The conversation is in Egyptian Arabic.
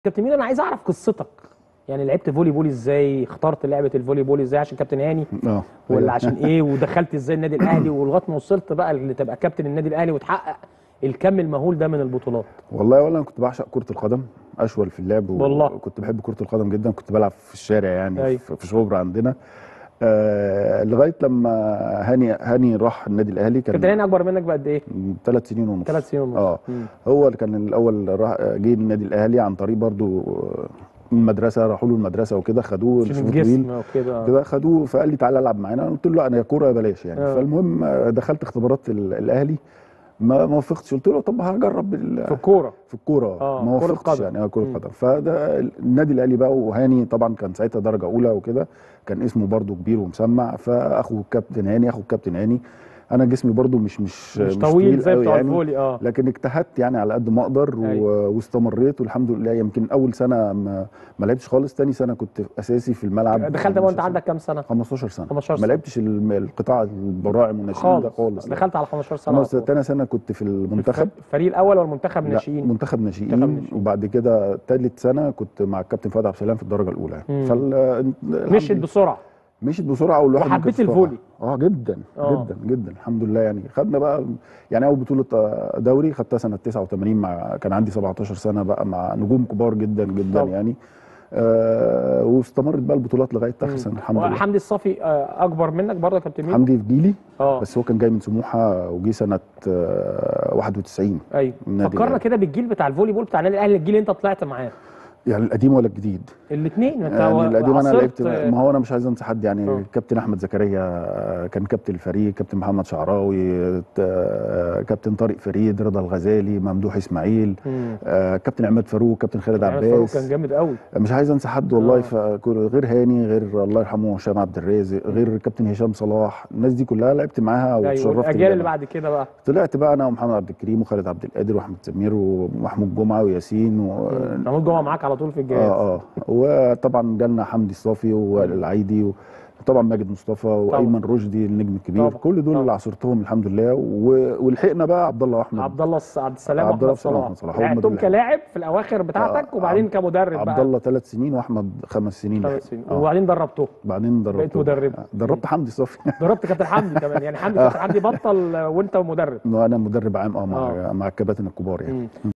كابتن ميدو انا عايز اعرف قصتك يعني لعبت فولي بول ازاي اخترت لعبه الفولي بول ازاي عشان كابتن هاني اه ولا عشان ايه ودخلت ازاي النادي الاهلي ولغايه ما وصلت بقى اللي تبقى كابتن النادي الاهلي وتحقق الكم المهول ده من البطولات والله ولا انا كنت بعشق كره القدم اشول في اللعب والله. وكنت بحب كره القدم جدا كنت بلعب في الشارع يعني أيوة. في في شبرا عندنا آه لغايه لما هاني هاني راح النادي الاهلي كابتن كان هاني اكبر منك بقد ايه؟ ثلاث سنين ونص ثلاث سنين ونص اه مم. هو اللي كان الاول راح جه النادي الاهلي عن طريق برضو آه، من المدرسه راحوا له المدرسه وكده خدوه عشان لشوط الجسم طويل وكده كده خدوه فقال لي تعالى العب معانا قلت له لا انا كوره يا بلاش يعني آه. فالمهم آه، دخلت اختبارات ال- الاهلي ما ما وفقتش قلت له طب هجرب ال- في الكوره في الكوره آه، ما كرة وفقتش قدم. يعني اه كره مم. قدم فده النادي الاهلي بقى وهاني طبعا كان ساعتها درجه اولى وكده كان اسمه برضو كبير ومسمع فاخو الكابتن هاني اخو الكابتن هاني انا جسمي برضو مش مش مش طويل زي قوي بتوع يعني الفولي اه لكن اجتهدت يعني على قد ما اقدر و... أيوة. واستمريت والحمد لله يمكن اول سنه ما, ما لعبتش خالص تاني سنه كنت اساسي في الملعب دخلت بقى وانت 15 عندك كام سنه؟ 15 سنه 15 ما سنة. لعبتش الم- القطاع البراعم والناشئين ده خالص خالص لا. دخلت على 15 سنه انا على طول. تاني سنه كنت في المنتخب الفريق الاول ولا المنتخب لا، ناشئين؟ منتخب ناشئين منتخب ناشئين. وبعد كده تالت سنه كنت مع الكابتن فؤاد عبد السلام في الدرجه الاولى مم. فال مشيت بسرعه مشيت بسرعه والواحد ما وحبيت كانش الفولي. اه جدا آه. جدا جدا الحمد لله يعني خدنا بقى يعني اول بطوله آه، دوري خدتها سنه 89 مع كان عندي 17 سنه بقى مع نجوم كبار جدا جدا طبعا. يعني آه واستمرت بقى البطولات لغايه اخر سنه الحمد لله حمدي الصافي آه، اكبر منك برضه يا كابتن ميدو؟ حمدي في جيلي اه بس هو كان جاي من سموحه وجي سنه آه 91 ايوه النادي فكرنا الأهلي. كده بالجيل بتاع الفولي بول بتاع النادي الاهلي الجيل اللي انت طلعت معاه يعني القديم ولا الجديد؟ الاثنين انت يعني القديم انا عاصرت- لعبت ما هو انا مش عايز انسى حد يعني آه. كابتن احمد زكريا آه، كان كابتن الفريق كابتن محمد شعراوي آه، كابتن طارق فريد رضا الغزالي ممدوح اسماعيل مم. آه، كابتن عماد فاروق كابتن خالد يعني فاروق عباس كان جامد قوي مش عايز انسى حد والله آه. فكل- غير هاني غير الله يرحمه هشام عبد الرازق غير كابتن هشام صلاح الناس دي كلها لعبت معاها ايوه واتشرفت الاجيال اللي بيها. بعد كده بقى طلعت بقى انا ومحمد عبد الكريم وخالد عبد القادر واحمد سمير ومحمود جمعه وياسين و... محمود جمعه معاك على طول في الجهاز اه اه وطبعا جالنا حمدي الصافي والعيدي وطبعا ماجد مصطفى وايمن رشدي النجم الكبير طبعا، كل دول طبعا. اللي عاصرتهم الحمد لله و- ولحقنا بقى عبد الله احمد عبد الله الس- عبد السلام عبد الله واحمد السلام صلاح وأحمد صلاح، هم لعبتهم دول اللي- كلاعب في الاواخر بتاعتك آه، وبعدين عبد- كمدرب عبد بقى الله ثلاث سنين واحمد خمس سنين خمس لعب. سنين آه. وبعدين دربته بعدين دربت بقيت مدرب. دربت حمدي الصافي دربت كابتن حمدي كمان يعني حمدي كابتن حمدي بطل وانت مدرب وانا مدرب عام اه مع آه. مع الكباتن الكبار يعني مم.